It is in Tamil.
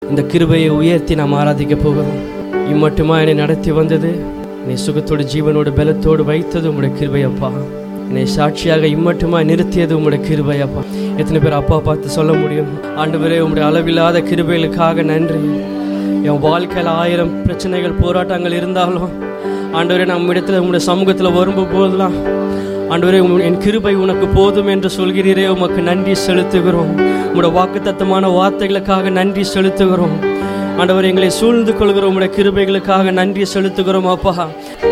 இந்த கிருபையை உயர்த்தி நாம் ஆராதிக்க போகிறோம் இம்மட்டுமா என்னை நடத்தி வந்தது என்னை சுகத்தோடு ஜீவனோடு பலத்தோடு வைத்தது உம்முடைய கிருபையப்பா என்னை சாட்சியாக இம்மட்டுமா நிறுத்தியது உம்முடைய கிருபையப்பா எத்தனை பேர் அப்பா பார்த்து சொல்ல முடியும் ஆண்டவரே உம்முடைய அளவில்லாத கிருபைகளுக்காக நன்றி என் வாழ்க்கையில் ஆயிரம் பிரச்சனைகள் போராட்டங்கள் இருந்தாலும் ஆண்டவரே நம்ம இடத்துல உங்களுடைய சமூகத்தில் வரும்போதெல்லாம் ஆண்டவரே உம் என் கிருபை உனக்கு போதும் என்று சொல்கிறீரே உமக்கு நன்றி செலுத்துகிறோம் உங்களுடைய வாக்குத்தத்தமான வார்த்தைகளுக்காக நன்றி செலுத்துகிறோம் ஆண்டவர் எங்களை சூழ்ந்து கொள்கிற உங்களுடைய கிருபைகளுக்காக நன்றி செலுத்துகிறோம் அப்பா